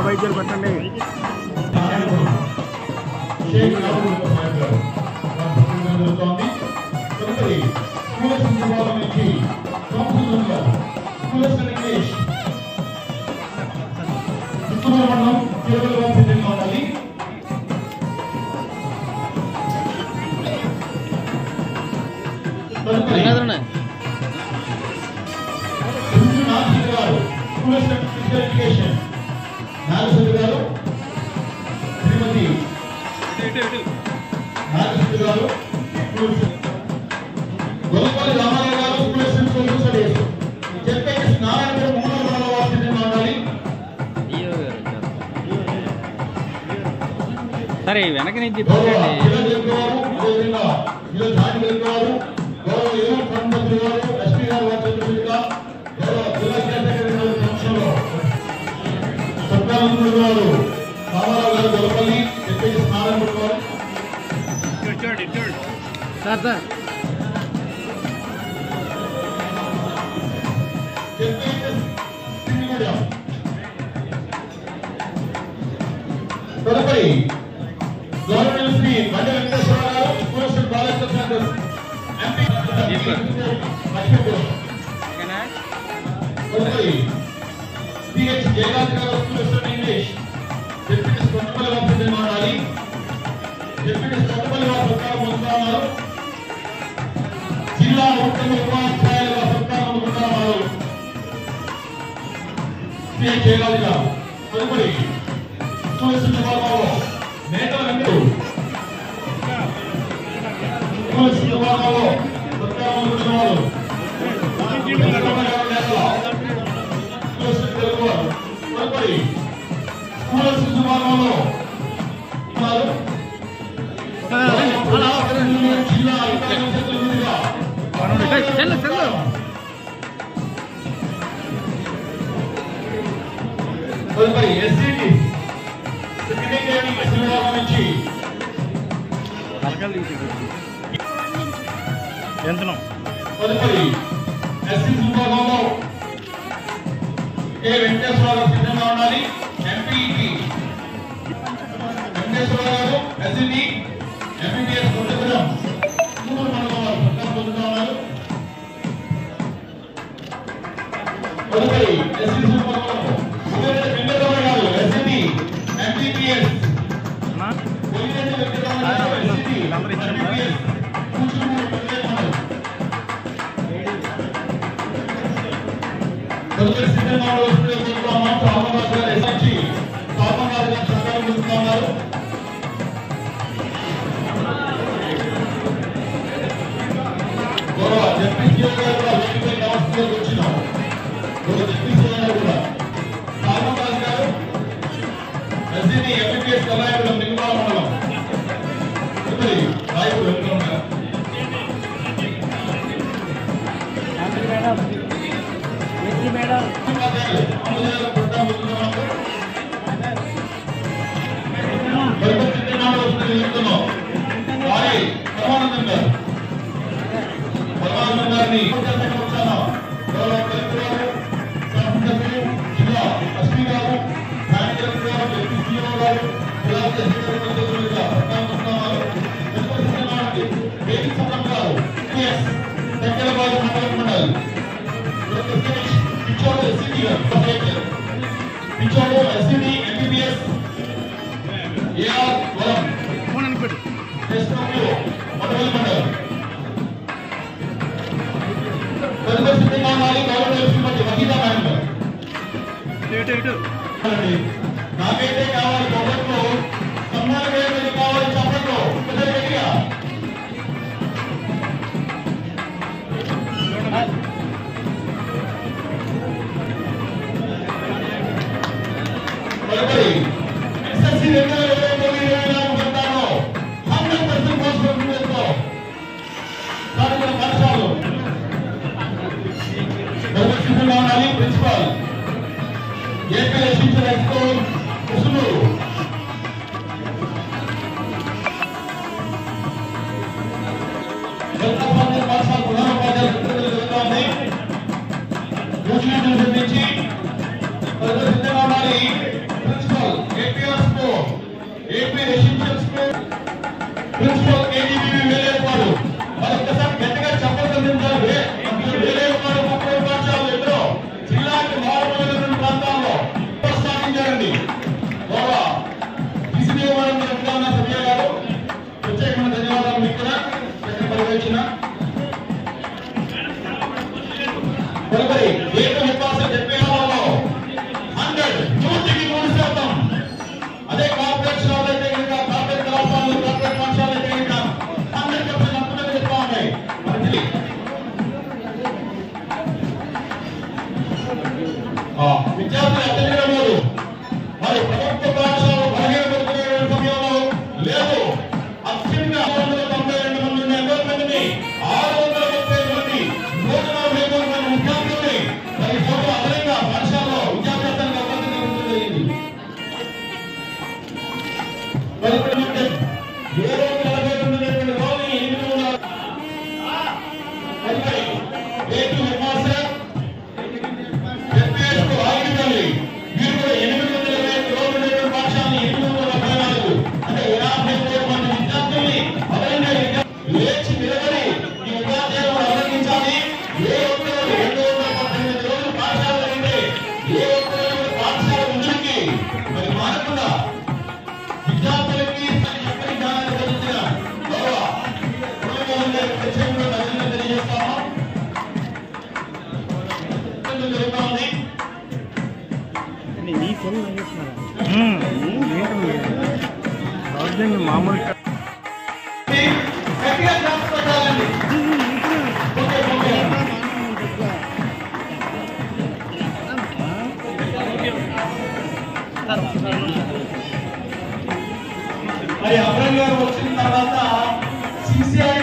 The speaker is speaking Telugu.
వైద్యులు పెట్టండి షేక్ రాహుల్ కుమార్ గారు పంపించడం జరుగుతోంది తదుపరి స్కూల్స్ విభాగం నుంచి కౌన్సిలర్ గారు స్కూల్స్ ఇంగ్లీష్ చిత్తూరు మండలం తిరుమల వాసి ఉండాలి తదుపరి కుంజు నాసిక్ గారు స్కూల్స్ ఫిజికల్ ఎడ్యుకేషన్ నాగశెట్టి గారు శ్రీమతి నాగశెట్టి గారు స్కూల్స్ గొల్లపల్లి రామారావు గారు స్కూల్స్ సోషల్ స్టడీస్ చెప్పేసి నారాయణ మూడు మండల వాసి ఉండాలి సరే వెనక నుంచి గౌరవ పంపండి జిల్లా కలెక్టర్ గారు అదేవిధంగా జిల్లా జాయింట్ కలెక్టర్ గారు గౌరవ యువ మంత్రి గారు ఎస్పీ గారు వారి చేతుల మీదుగా గౌరవ జిల్లా కేంద్ర గారి సమక్షంలో సత్యానందుడు గారు రామారావు గారు గొల్లపల్లి చెప్పేసి నారాయణ గారు సార్ సార్ తదుపరి government Shri Bandi Venkateswara garu schools Balakrishna centre MP Lakshmipuram ఓకేనా తదుపరి పిహెచ్ జయరాజ్ గారు స్కూల్స్ ఇంగ్లీష్ డిప్యూటీ కొత్తపల్లి వారు మాట్లాడాలి డిప్యూటీ కొత్తపల్లి వారు సత్కారం పొందుతున్నారు జిల్లా ఉత్తమ ఉపాధ్యాయుల సత్కారం పొందుతున్నారు పిహెచ్ జయరాజ్ గారు తదుపరి స్కూల్స్ విభాగంలో నేతల వెంకటు స్కూల్స్ విభాగంలో సత్కారం పొందుతున్నారు తదుపరి స్కూల్స్ విభాగంలో ఉన్నారు జిల్లా అధికారుల చేతుల మీదుగా చెల్లు చెల్లు తదుపరి ఎస్సీటీ సెకండరీ గ్రేడ్ విభాగం నుంచి ఎంతనం తదుపరి ఎస్సీ విభాగంలో ఏ వెంకటేశ్వరరావు సిద్ధంగా ఉండాలి ఎంపీఈటీ వెంకటేశ్వరరావు గారు ఎస్సీటీ ఎంపీబీఎస్ కొత్తగూడెం మూడు మండలం వారు సత్కారం పొందుతా ఉన్నారు తదుపరి ఎస్సీ విభాగంలో ఉదయరెడ్డి వెంకటరమణ గారు ఎస్సీటీ ఎంపీబీఎస్ ఉదయరెడ్డి వెంకటరమణ గారు ఎస్సీటీ ఎంపీబీఎస్ కూచుమూరు వెంకటరమణ తదుపరి సిద్ధంగా వస్తున్న మాత్రం అమర్నాథ్ గారు ఎస్ఎంచి పాపనాథ్ గారు సహకారం పొందుతున్నారు గౌరవ జడ్పీసీ గారు కూడా వేదికపై నమస్తే వచ్చినాం గౌరవ జడ్పీసీ గారు కూడా పాపనాథ్ గారు ఎస్సీని ఎంపీఎస్ కళాయిపురం నిర్మాణ మండలం తదుపరి రాయపురం వెంకటరమణ గారు మండలి పిచ్చోడు ఎస్సీటీ గారు పిచ్చోడు ఎస్సీటీ ఎంబీబీఎస్ ఏఆర్ వరం ఫోన్ అని పెట్టు ఎస్డబ్ల్యూ మొదటి మండలం తదుపరి సిద్ధంగా ఉండాలి గవర్నమెంట్ శ్రీమతి వహీదా మేడం గారు ఇటు ఇటు అండి. నాకైతే కావాలి పొగట్లో సమ్మాన వేయడం కావాలి చప్పట్లో ఒకసారి గట్టిగా తదుపరి ఎస్ఎస్సి రెండు వేల ఇరవై తొమ్మిది ఇరవై నాలుగు చెప్తాను హండ్రెడ్ పర్సెంట్ పోస్ట్ చేస్తాం సాధారణ పాఠశాలలు తదుపరి సిద్ధంగా ఉండాలి ప్రిన్సిపాల్ ఏపీ శిక్షణ స్కూల్ ముసునూరు వెంకటస్వామి పాఠశాల ప్రధానోపాధ్యాయులు కృతజ్ఞతలు జరుగుతోంది న్యూజిలాండ్ నుంచి తదుపరి సిద్ధంగా ఉండాలి principal AP residential school principal KGBV Velerupadu మరొకసారి గట్టిగా చెప్పగలిగించాలి వేలేపాడు ముప్పై పాఠశాలలు ఎన్నో జిల్లాకి మారుమూలైన ప్రాంతాల్లో ప్రస్తావించారండి గౌరవ విసిదేవారం ప్రధాన సభ్య గారు ప్రత్యేకమైన ధన్యవాదాలు మీకు కూడా చక్కని పర్యవేక్షణ తదుపరి ఏక విశ్వాసం చెప్పే వాళ్ళలో హండ్రెడ్ నూటికి మూడు శాతం అదే కార్పొరేషన్ వాళ్ళు అయితే కనుక కార్పొరేట్ కళాశాలలు కార్పొరేట్ పాఠశాలలు అయితే కనుక హండ్రెడ్ పర్సెంట్ అప్పుడే చెప్తా ఉన్నాయి మనకి విద్యార్థులు అత్యధికం లేదు మరి ప్రభుత్వ పాఠశాలలు బలహీనపడుతున్న సమయంలో లేదు అత్యంత ఆరు వందల తొంభై రెండు మంది ఉన్న ఎంతోమందిని ఆరు వందల ముప్పై మంది నూతన వేగమైన విద్యార్థుల్ని మరి ఫోటో అదనంగా పాఠశాలలో విద్యాభ్యాసానికి అవకాశం కల్పించడం జరిగింది మరి ఇక్కడ చూస్తే ఏడు వందల నలభై తొమ్మిది రోజులు ఎనిమిది వందల తదుపరి ఏపీ హెడ్మాస్టర్ ఎస్పీఎస్ ఆగిపోయి వీరు కూడా ఎనిమిది వందల ఇరవై ఐదు రోజులు ఉండేటువంటి పాఠశాలని ఎనిమిది వందల డెబ్బై నాలుగు అంటే యాభై మూడు మంది విద్యార్థుల్ని అదనంగా విద్యా- లేచి నిలబడి ఈ ఉపాధ్యాయులు అభినందించాలి ఏ ఒక్కరు రెండు వందల పద్దెనిమిది రోజులు పాఠశాల ఉంటే ఏ ఒక్కరు పాఠశాల ఉనికి మరి మానకుండా విద్యార్థులకి చక్కని జ్ఞానాన్ని బోధించిన గౌరవ మురళీమోహన్ గారికి ప్రత్యేకంగా అభినందనలు తెలియజేస్తాము జరుగుతా ఉంది రాజ్యాంగం మామూలు కా- గట్టిగా జ్ఞాపకం పెట్టాలండి ఓకే ఓకే మరి అబ్రహం గారు వచ్చిన తర్వాత సిసిఐ